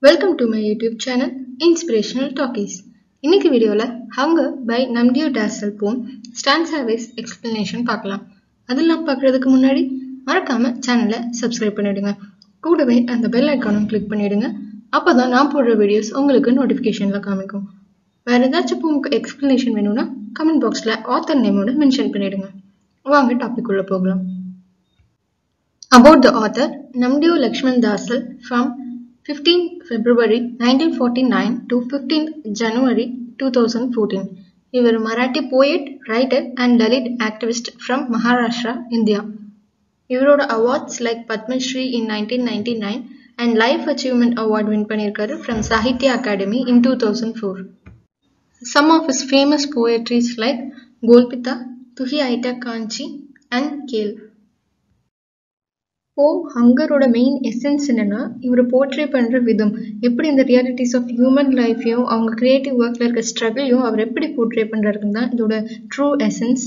Welcome to my YouTube channel inspirational talkies இன்னைக்கு வீடியோவில் hunger by Namdeo Dhasal poem stand service explanation பார்க்கலாம் அதெல்லாம் பார்க்குறதுக்கு முன்னாடி மறக்காம சேனலை சப்ஸ்கிரைப் பண்ணிடுங்க கூடவே அந்த பெல் ஐக்கானும் கிளிக் பண்ணிடுங்க அப்போ தான் நான் போடுற வீடியோஸ் உங்களுக்கு நோட்டிஃபிகேஷனில் காமிக்கும் வேறு ஏதாச்சும் போமுக்கு எக்ஸ்பிளனேஷன் வேணும்னா கமெண்ட் பாக்ஸில் ஆத்தர் நேமோட மென்ஷன் பண்ணிடுங்க வாங்க டாபிக் உள்ள போகலாம் About the author, Namdev Lakshman Dasal from 15 February 1949 to 15 January 2014. இவர் Marathi poet writer and Dalit activist from Maharashtra India இவரோட awards like Padma Shri in nineteen ninety nine and life achievement award win பண்ணியிருக்காரு from Sahitya Akademi in two thousand four some of his famous poetries like Golpitha Tuhi Iyatta Kanchi and Khel ஓ ஹங்கரோட main essence என்னன்னா இவர் portray பண்ற விதம் எப்படி இந்த ரியாலிட்டிஸ் ஆஃப் ஹியூமன் லைஃப்பையும் அவங்க கிரியேட்டிவ் ஒர்க்ல இருக்க ஸ்ட்ரகிளையும் அவர் எப்படி போர்ட்ரே பண்றாருன்னு தான் இதோட ட்ரூ எசன்ஸ்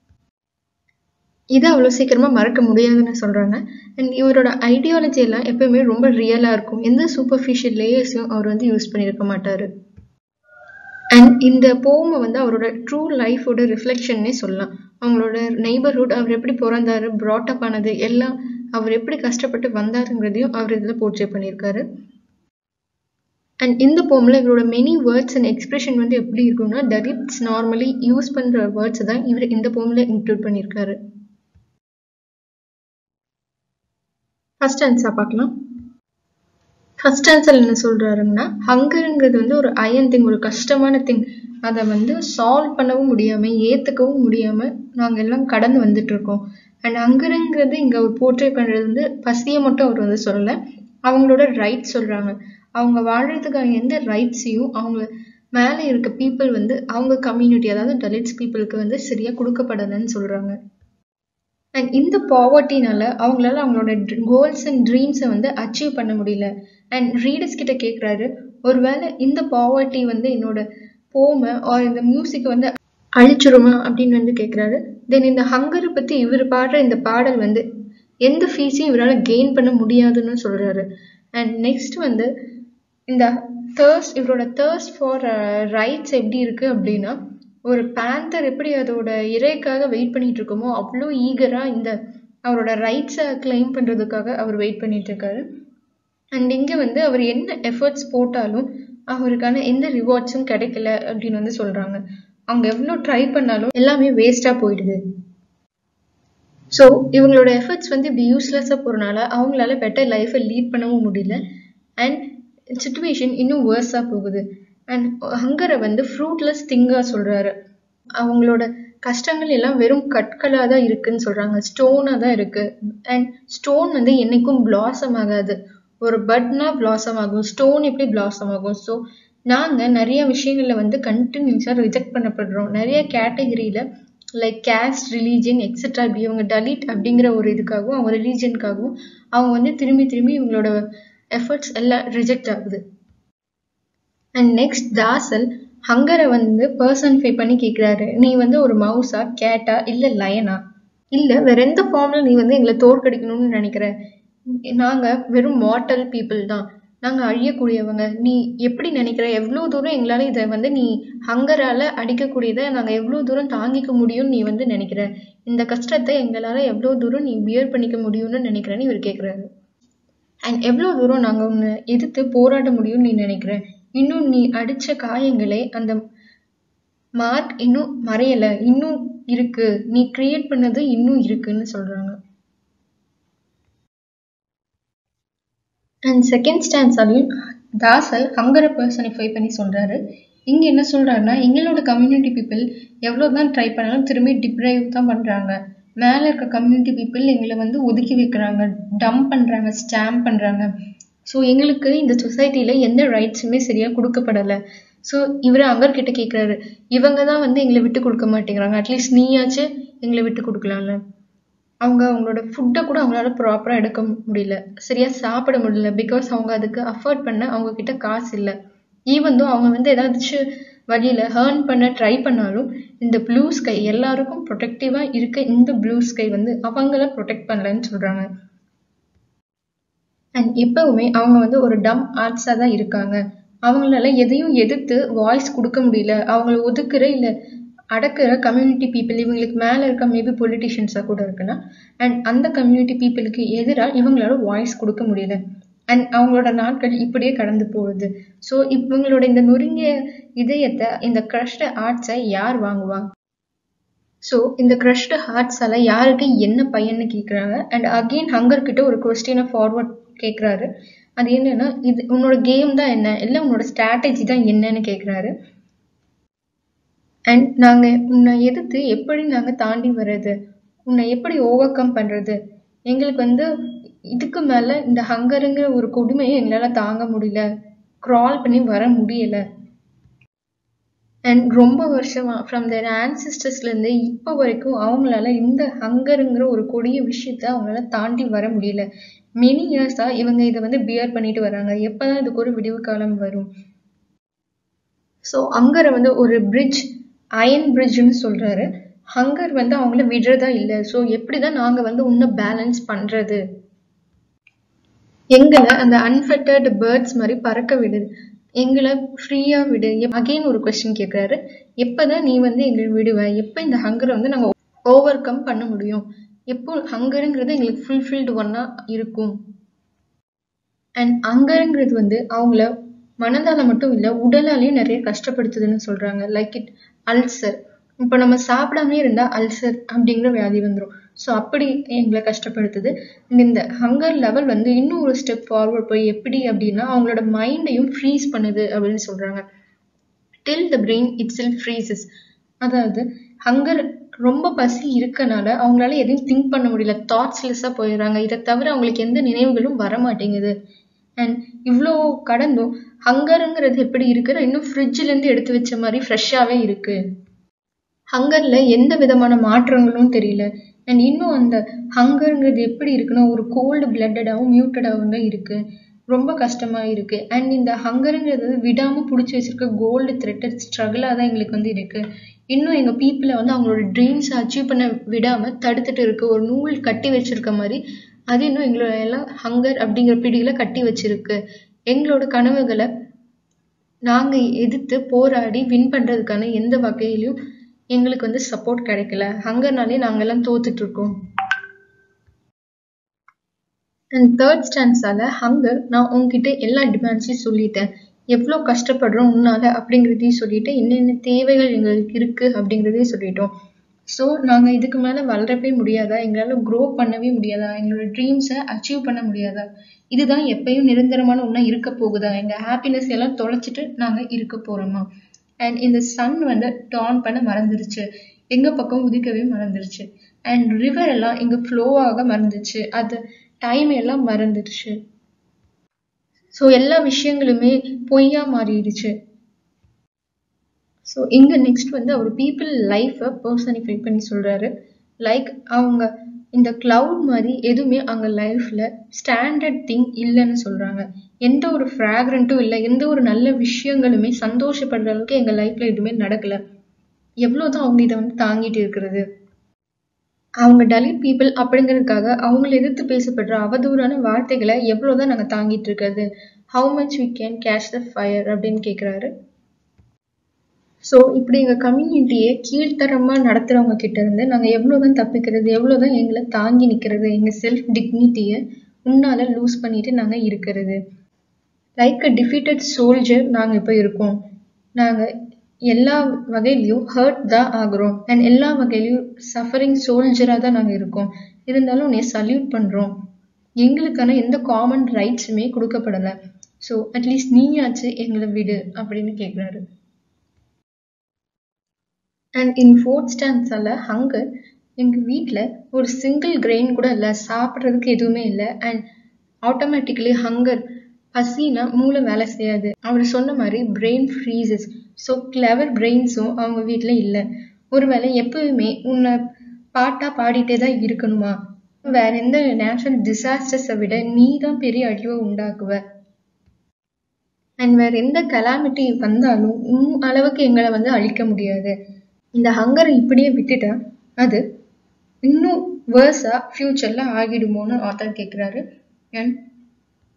இதை அவ்வளோ சீக்கிரமா மறக்க முடியாதுன்னு சொல்றாங்க அண்ட் இவரோட ஐடியாலஜி எல்லாம் எப்பயுமே ரொம்ப ரியலா இருக்கும் எந்த சூப்பர்ஃபிஷியல் லேயர்ஸையும் அவர் வந்து யூஸ் பண்ணியிருக்க மாட்டாரு அண்ட் இந்த போமை வந்து அவரோட ட்ரூ லைஃபோட ரிஃப்ளெக்ஷன்னே சொல்லலாம் அவங்களோட நெய்பர்ஹுட் அவர் எப்படி பிறந்தாரு ப்ராட்டப் ஆனது எல்லாம் அவர் எப்படி கஷ்டப்பட்டு வந்தாருங்கிறதையும் அவர் இதில் போர்ட்ரே பண்ணியிருக்காரு அண்ட் இந்த போமில் இவரோட மெனி வேர்ட்ஸ் அண்ட் எக்ஸ்பிரஷன் வந்து எப்படி இருக்கும்னா டரிப்ஸ் நார்மலி யூஸ் பண்ணுற வேர்ட்ஸ் தான் இவர் இந்த போமில் இன்க்ளூட் பண்ணியிருக்காரு ஃபர்ஸ்ட் ஆன்சர் பார்க்கலாம் ஃபர்ஸ்ட் ஆன்சர் என்ன சொல்றாருன்னா ஹங்கருங்கிறது வந்து ஒரு அயன் திங் ஒரு கஷ்டமான திங் அதை வந்து சால்வ் பண்ணவும் முடியாம ஏத்துக்கவும் முடியாம நாங்க எல்லாம் கடந்து வந்துட்டு இருக்கோம் அண்ட் ஹங்கருங்கிறது இங்க அவர் போர்ட்ரே பண்றது வந்து பசியை மட்டும் அவர் வந்து சொல்லல அவங்களோட ரைட்ஸ் சொல்றாங்க அவங்க வாழ்றதுக்கான எந்த ரைட்ஸையும் அவங்க மேல இருக்க பீப்புள் வந்து அவங்க கம்யூனிட்டி அதாவது டலிட்ஸ் பீப்புளுக்கு வந்து சரியா கொடுக்கப்படலைன்னு சொல்றாங்க அண்ட் இந்த பாவர்ட்டினால அவங்களால அவங்களோட கோல்ஸ் அண்ட் ட்ரீம்ஸை வந்து அச்சீவ் பண்ண முடியல அண்ட் ரீடர்ஸ் கிட்ட கேட்குறாரு ஒருவேளை இந்த பாவர்ட்டி வந்து என்னோட போமை ஆர் இந்த மியூசிக்கை வந்து அழிச்சிருமா அப்படின்னு வந்து கேட்குறாரு தென் இந்த ஹங்கரை பற்றி இவர் பாடுற இந்த பாடல் வந்து எந்த ஃபீஸையும் இவரால் கெயின் பண்ண முடியாதுன்னு சொல்கிறாரு அண்ட் நெக்ஸ்ட் வந்து இந்த தேர்ஸ்ட் இவரோட தேர்ஸ்ட் ஃபார் ரைட்ஸ் எப்படி இருக்கு அப்படின்னா ஒரு பேந்தர் எப்படி அதோட இறைக்காக வெயிட் பண்ணிட்டு இருக்கோமோ அவ்வளோ ஈகரா இந்த அவரோட ரைட்ஸை கிளைம் பண்றதுக்காக அவர் வெயிட் பண்ணிட்டு இருக்காரு அண்ட் இங்க வந்து அவர் என்ன எஃபர்ட்ஸ் போட்டாலும் அவருக்கான எந்த ரிவார்ட்ஸும் கிடைக்கல அப்படின்னு வந்து சொல்றாங்க அவங்க எவ்வளோ ட்ரை பண்ணாலும் எல்லாமே வேஸ்டா போயிடுது ஸோ இவங்களோட எஃபர்ட்ஸ் வந்து இப்படி யூஸ்லெஸ்ஸாக போகிறனால அவங்களால பெட்டர் லைஃப்பை லீட் பண்ணவும் முடியல அண்ட் சுச்சுவேஷன் இன்னும் வேர்ஸாக போகுது அண்ட் ஹங்கரை வந்து ஃப்ரூட்லெஸ் திங்காக சொல்கிறாரு அவங்களோட கஷ்டங்கள் எல்லாம் வெறும் கற்களாக தான் இருக்குன்னு சொல்கிறாங்க ஸ்டோனாக தான் இருக்குது அண்ட் ஸ்டோன் வந்து என்னைக்கும் பிளாசம் ஆகாது ஒரு பட்னா பிளாசம் ஆகும் ஸ்டோன் எப்படி பிளாசம் ஆகும் ஸோ நாங்கள் நிறைய விஷயங்களில் வந்து கண்டினியூஸாக ரிஜெக்ட் பண்ணப்படுறோம் நிறைய கேட்டகரியில் லைக் கேஸ்ட் ரிலீஜியன் எக்ஸெட்ரா இப்படி இவங்க டலிட் அப்படிங்கிற ஒரு இதுக்காகவும் அவங்க ரிலீஜியனுக்காகவும் அவங்க வந்து திரும்பி திரும்பி இவங்களோட எஃபர்ட்ஸ் எல்லாம் ரிஜெக்ட் ஆகுது அண்ட் நெக்ஸ்ட் தாசல் ஹங்கரை வந்து பர்சன்ஃபை பண்ணி கேட்குறாரு நீ வந்து ஒரு மவுஸா கேட்டா இல்லை லயனா இல்லை வேற எந்த ஃபார்ம்ல நீ வந்து எங்களை தோற்கடிக்கணும்னு நினைக்கிற நாங்கள் வெறும் மார்டல் பீப்புள் தான் நாங்கள் அழியக்கூடியவங்க நீ எப்படி நினைக்கிற எவ்வளோ தூரம் எங்களால் இதை வந்து நீ ஹங்கரால் அடிக்கக்கூடியதை நாங்கள் எவ்வளோ தூரம் தாங்கிக்க முடியும்னு நீ வந்து நினைக்கிற இந்த கஷ்டத்தை எங்களால் எவ்வளோ தூரம் நீ பியர் பண்ணிக்க முடியும்னு நினைக்கிறேன்னு இவர் கேட்குறாரு அண்ட் எவ்வளோ தூரம் நாங்கள் உன்னை எதிர்த்து போராட முடியும்னு நீ நினைக்கிற இன்னும் நீ அடித்த காயங்களே அந்த மார்க் இன்னும் மறையலை இன்னும் இருக்கு நீ கிரியேட் பண்ணது இன்னும் இருக்குன்னு சொல்கிறாங்க அண்ட் செகண்ட் ஸ்டான்ஸாலையும் தாசல் ஹங்கரை பர்சனிஃபை பண்ணி சொல்கிறாரு இங்கே என்ன சொல்கிறாருன்னா எங்களோட கம்யூனிட்டி பீப்புள் எவ்வளோ தான் ட்ரை பண்ணாலும் திரும்பி டிப்ரைவ் தான் பண்ணுறாங்க மேலே இருக்க கம்யூனிட்டி பீப்புள் எங்களை வந்து ஒதுக்கி வைக்கிறாங்க டம்ப் பண்ணுறாங்க ஸ்டாம்ப் பண்ணுறாங்க ஸோ எங்களுக்கு இந்த சொசைட்டியில் எந்த ரைட்ஸுமே சரியாக கொடுக்கப்படலை ஸோ இவர் அங்கர்கிட்ட கேட்குறாரு இவங்க தான் வந்து எங்களை விட்டு கொடுக்க மாட்டேங்கிறாங்க அட்லீஸ்ட் நீயாச்சும் எங்களை விட்டு கொடுக்கலாம்ல அவங்க அவங்களோட ஃபுட்டை கூட அவங்களால ப்ராப்பராக எடுக்க முடியல சரியாக சாப்பிட முடியல பிகாஸ் அவங்க அதுக்கு அஃபோர்ட் பண்ண அவங்க கிட்ட காசு இல்லை ஈவன் தோ அவங்க வந்து ஏதாச்சும் வழியில் ஹேர்ன் பண்ண ட்ரை பண்ணாலும் இந்த ப்ளூ ஸ்கை எல்லாருக்கும் ப்ரொடெக்டிவாக இருக்க இந்த ப்ளூ ஸ்கை வந்து அவங்கள ப்ரொடெக்ட் பண்ணலன்னு சொல்கிறாங்க அண்ட் எப்பவுமே அவங்க வந்து ஒரு டம் ஆர்ட்ஸாக தான் இருக்காங்க அவங்களால எதையும் எதிர்த்து வாய்ஸ் கொடுக்க முடியல அவங்கள ஒதுக்குற இல்லை அடக்குற கம்யூனிட்டி பீப்புள் இவங்களுக்கு மேலே இருக்க மேபி பொலிட்டிஷியன்ஸாக கூட இருக்குன்னா அண்ட் அந்த கம்யூனிட்டி பீப்புளுக்கு எதிராக இவங்களால வாய்ஸ் கொடுக்க முடியல அண்ட் அவங்களோட நாட்கள் இப்படியே கடந்து போகுது ஸோ இவங்களோட இந்த நொறுங்கிய இதயத்தை இந்த க்ரஷ்டு ஆர்ட்ஸை யார் வாங்குவா ஸோ இந்த க்ரஷ்டு ஹார்ட்ஸால யாருக்கு என்ன பையன்னு கேட்குறாங்க அண்ட் அகெயின் ஹங்கர் கிட்ட ஒரு கொஸ்டினை ஃபார்வர்ட் கேட்குறாரு அது என்னன்னா இது உன்னோட கேம் தான் என்ன இல்லை உன்னோட ஸ்ட்ராட்டஜி தான் என்னன்னு கேட்குறாரு அண்ட் நாங்கள் உன்னை எதிர்த்து எப்படி நாங்கள் தாண்டி வர்றது உன்னை எப்படி ஓவர் கம் பண்ணுறது எங்களுக்கு வந்து இதுக்கு மேலே இந்த ஹங்கருங்கிற ஒரு கொடுமையை எங்களால் தாங்க முடியல க்ரால் பண்ணி வர முடியலை அண்ட் ரொம்ப வருஷமா ஃப்ரம் தேர் ஆன்சிஸ்டர்ஸ்லேருந்து இப்போ வரைக்கும் அவங்களால இந்த ஹங்கருங்கிற ஒரு கொடிய விஷயத்த அவங்களால தாண்டி வர முடியல மெனி இயர்ஸாக இவங்க இதை வந்து பியர் பண்ணிட்டு வராங்க எப்போதான் இதுக்கு ஒரு விடிவு காலம் வரும் ஸோ ஹங்கரை வந்து ஒரு பிரிட்ஜ் அயன் பிரிட்ஜ்னு சொல்றாரு ஹங்கர் வந்து அவங்கள விடுறதா இல்லை ஸோ எப்படி தான் நாங்கள் வந்து இன்னும் பேலன்ஸ் பண்ணுறது எங்களை அந்த அன்ஃபெட்டட் பேர்ட்ஸ் மாதிரி பறக்க விடுது எங்களை ஃப்ரீயாக விடு அகெயின் ஒரு கொஸ்டின் கேட்குறாரு எப்போதான் நீ வந்து எங்களை விடுவ எப்போ இந்த ஹங்கரை வந்து நாங்கள் ஓவர் கம் பண்ண முடியும் எப்போ ஹங்கருங்கிறது எங்களுக்கு ஃபுல்ஃபில்டு ஒன்னா இருக்கும் அண்ட் ஹங்கருங்கிறது வந்து அவங்கள மனதால மட்டும் இல்லை உடலாலேயும் நிறைய கஷ்டப்படுத்துதுன்னு சொல்றாங்க லைக் இட் அல்சர் இப்போ நம்ம சாப்பிடாமே இருந்தால் அல்சர் அப்படிங்கிற வியாதி வந்துடும் ஸோ அப்படி எங்களை கஷ்டப்படுத்துது இந்த ஹங்கர் லெவல் வந்து இன்னும் ஒரு ஸ்டெப் ஃபார்வர்ட் போய் எப்படி அப்படின்னா அவங்களோட மைண்டையும் ஃப்ரீஸ் பண்ணுது அப்படின்னு சொல்றாங்க till the brain it cell freezes அதாவது ஹங்கர் ரொம்ப பசி இருக்கனால அவங்களால எதையும் திங்க் பண்ண முடியல தாட்ஸ்லெஸ்ஸாக போயிடுறாங்க இதை தவிர அவங்களுக்கு எந்த நினைவுகளும் வர மாட்டேங்குது அண்ட் இவ்வளோ கடந்தும் ஹங்கருங்கிறது எப்படி இருக்குன்னா இன்னும் ஃப்ரிட்ஜிலேருந்து எடுத்து வச்ச மாதிரி ஃப்ரெஷ்ஷாகவே இருக்கு ஹங்கரில் எந்த விதமான மாற்றங்களும் தெரியல அண்ட் இன்னும் அந்த ஹங்கருங்கிறது எப்படி இருக்குன்னா ஒரு கோல்டு பிளட்டடாகவும் மியூட்டடாகவும் தான் இருக்கு ரொம்ப கஷ்டமா இருக்கு அண்ட் இந்த ஹங்கருங்கிறது விடாம பிடிச்சி வச்சிருக்க கோல்டு த்ரெட்டட் ஸ்ட்ரகிளாக தான் எங்களுக்கு வந்து இருக்கு இன்னும் எங்க பீப்புளை வந்து அவங்களோட ட்ரீம்ஸை அச்சீவ் பண்ண விடாம தடுத்துட்டு இருக்கு ஒரு நூல் கட்டி வச்சிருக்க மாதிரி அது இன்னும் எங்களோட எல்லாம் ஹங்கர் அப்படிங்கிற பிடியில கட்டி வச்சிருக்கு எங்களோட கனவுகளை நாங்க எதிர்த்து போராடி வின் பண்றதுக்கான எந்த வகையிலும் எங்களுக்கு வந்து சப்போர்ட் கிடைக்கல ஹங்கர்னாலே நாங்க எல்லாம் தோத்துட்டு இருக்கோம் அண்ட் தேர்ட் ஸ்டான்ஸால ஹங்கர் நான் உங்ககிட்ட எல்லா டிமாண்ட்ஸையும் சொல்லிட்டேன் எவ்வளோ கஷ்டப்படுறோம் உன்னால அப்படிங்கிறதையும் சொல்லிட்டு என்னென்ன தேவைகள் எங்களுக்கு இருக்கு அப்படிங்கிறதையும் சொல்லிட்டோம் ஸோ நாங்கள் இதுக்கு மேலே வளரவே முடியாதா எங்களால் க்ரோ பண்ணவே முடியாதா எங்களோட ட்ரீம்ஸை அச்சீவ் பண்ண முடியாதா இதுதான் எப்பயும் நிரந்தரமான ஒன்றா இருக்க போகுதா எங்கள் ஹாப்பினஸ் எல்லாம் தொலைச்சிட்டு நாங்கள் இருக்க போகிறோமா அண்ட் இந்த சன் வந்து டான் பண்ண மறந்துருச்சு எங்கள் பக்கம் உதிக்கவே மறந்துருச்சு அண்ட் ரிவர் எல்லாம் இங்கே ஃப்ளோவாக மறந்துச்சு அது டைம் எல்லாம் மறந்துடுச்சு ஸோ எல்லா விஷயங்களுமே பொய்யா மாறிடுச்சு ஸோ இங்கே நெக்ஸ்ட் வந்து அவர் பீப்புள் லைஃப்பை பர்சனிஃபை பண்ணி சொல்கிறாரு லைக் அவங்க இந்த கிளவுட் மாதிரி எதுவுமே அவங்க லைஃப்பில் ஸ்டாண்டர்ட் திங் இல்லைன்னு சொல்கிறாங்க எந்த ஒரு ஃப்ராக்ரண்ட்டும் இல்லை எந்த ஒரு நல்ல விஷயங்களுமே சந்தோஷப்படுற அளவுக்கு எங்கள் லைஃப்பில் எதுவுமே நடக்கலை எவ்வளோதான் அவங்க இதை வந்து தாங்கிட்டு இருக்கிறது அவங்க டலிட் பீப்புள் அப்படிங்கிறதுக்காக அவங்கள எதிர்த்து பேசப்படுற அவதூறான வார்த்தைகளை எவ்வளோதான் நாங்கள் தாங்கிட்டு இருக்கிறது how much we can cash the fire அப்படின்னு கேட்குறாரு ஸோ இப்படி எங்கள் கம்யூனிட்டியை கீழ்த்தரமாக நடத்துகிறவங்க கிட்ட இருந்து நாங்கள் எவ்வளோதான் தப்பிக்கிறது எவ்வளோதான் எங்களை தாங்கி நிற்கிறது எங்கள் செல்ஃப் டிக்னிட்டியை உன்னால லூஸ் பண்ணிட்டு நாங்கள் இருக்கிறது லைக் அ டிஃபீட்டட் சோல்ஜர் நாங்கள் இப்போ இருக்கோம் நாங்கள் எல்லா வகையிலையும் ஹர்ட் தான் ஆகுறோம் அண்ட் எல்லா வகையிலையும் சஃபரிங் சோல்ஜராக தான் நாங்கள் இருக்கோம் இருந்தாலும் உன்னை சல்யூட் பண்ணுறோம் எங்களுக்கான எந்த காமன் ரைட்ஸுமே கொடுக்கப்படலை ஸோ அட்லீஸ்ட் நீயாச்சு எங்களை விடு அப்படின்னு கேட்குறாரு அண்ட் இன் ஃபோர்த் ஸ்டாண்ட்ஸால் ஹங்கர் எங்கள் வீட்டில் ஒரு சிங்கிள் கிரெயின் கூட இல்லை சாப்பிட்றதுக்கு எதுவுமே இல்லை அண்ட் ஆட்டோமேட்டிக்கலி ஹங்கர் பசினா மூளை வேலை செய்யாது அவர் சொன்ன மாதிரி பிரெயின் ஃப்ரீசஸ் ஸோ கிளவர் பிரெயின்ஸும் அவங்க வீட்டில் இல்லை ஒருவேளை எப்பவுமே உன்னை பாட்டா பாடிட்டே தான் இருக்கணுமா வேற எந்த நேச்சுரல் டிசாஸ்டர்ஸை விட நீ தான் பெரிய அழிவை உண்டாக்குவ அண்ட் வேற எந்த கலாமிட்டி வந்தாலும் உன் அளவுக்கு எங்களை வந்து அழிக்க முடியாது இந்த ஹங்கரை இப்படியே விட்டுட்டா அது இன்னும் வேர்ஸா ஃபியூச்சர்ல ஆகிடுமோன்னு ஆத்தர் கேட்குறாரு அண்ட்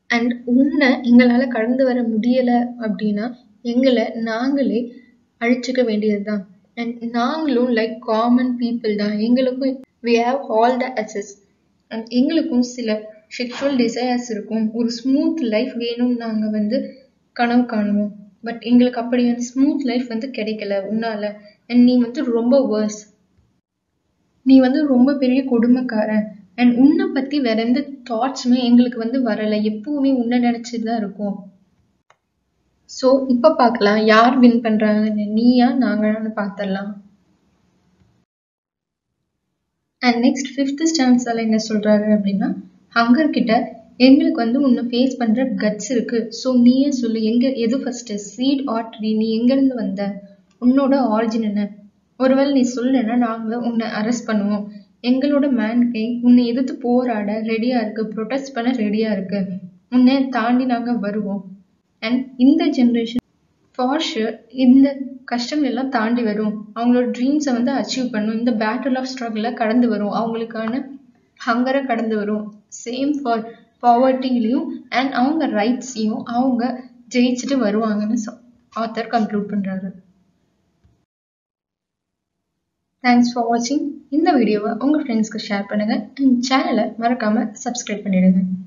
அண்ட் உன்னை எங்களால் கடந்து வர முடியலை அப்படின்னா எங்களை நாங்களே அழிச்சுக்க வேண்டியது தான் அண்ட் நாங்களும் லைக் காமன் பீப்புள் தான் எங்களுக்கும் we have all the access and எங்களுக்கும் சில செக்ஷுவல் டிசையர்ஸ் இருக்கும் ஒரு ஸ்மூத் லைஃப் வேணும்னு நாங்கள் வந்து கனவு காணுவோம் பட் எங்களுக்கு அப்படியான ஸ்மூத் லைஃப் வந்து கிடைக்கல உன்னால அண்ட் நீ வந்து ரொம்ப வேர்ஸ் நீ வந்து ரொம்ப பெரிய கொடுமைக்காரன் அண்ட் உன்னை பற்றி வேற எந்த தாட்ஸுமே எங்களுக்கு வந்து வரலை எப்பவுமே உன்னை நினச்சிட்டு தான் இருக்கும் ஸோ இப்போ பார்க்கலாம் யார் வின் பண்ணுறாங்கன்னு நீயா நாங்களான்னு பார்த்துடலாம் அண்ட் நெக்ஸ்ட் ஃபிஃப்த் ஸ்டான்ஸால் என்ன சொல்கிறாரு அப்படின்னா ஹங்கர் கிட்ட எங்களுக்கு வந்து உன்னை ஃபேஸ் பண்ணுற கட்ஸ் இருக்கு ஸோ நீயே சொல்லு எங்கே எது ஃபஸ்ட்டு சீட் ஆர் ட்ரீ நீ எங்கேருந்து வந்த உன்னோட ஆரிஜின் என்ன ஒருவேளை நீ சொல்லலைன்னா நாங்கள் உன்னை அரெஸ்ட் பண்ணுவோம் எங்களோட மேன்கை உன்னை எதிர்த்து போராட ரெடியாக இருக்கு ப்ரொடெஸ்ட் பண்ண ரெடியாக இருக்கு உன்னை தாண்டி நாங்கள் வருவோம் அண்ட் இந்த ஜென்ரேஷன் ஃபார் ஷுர் இந்த கஷ்டங்கள் எல்லாம் தாண்டி வரும் அவங்களோட ட்ரீம்ஸை வந்து அச்சீவ் பண்ணும் இந்த பேட்டில் ஆஃப் ஸ்ட்ரகிளில் கடந்து வரும் அவங்களுக்கான ஹங்கரை கடந்து வரும் சேம் ஃபார் பாவர்ட்டிலையும் அண்ட் அவங்க ரைட்ஸையும் அவங்க ஜெயிச்சுட்டு வருவாங்கன்னு ஆத்தர் கன்க்ளூட் பண்ணுறாரு தேங்க்ஸ் ஃபார் வாட்சிங் இந்த வீடியோவை உங்கள் ஃப்ரெண்ட்ஸ்க்கு ஷேர் பண்ணுங்கள் அண்ட் சேனலை மறக்காமல் சப்ஸ்கிரைப் பண்ணிடுங்க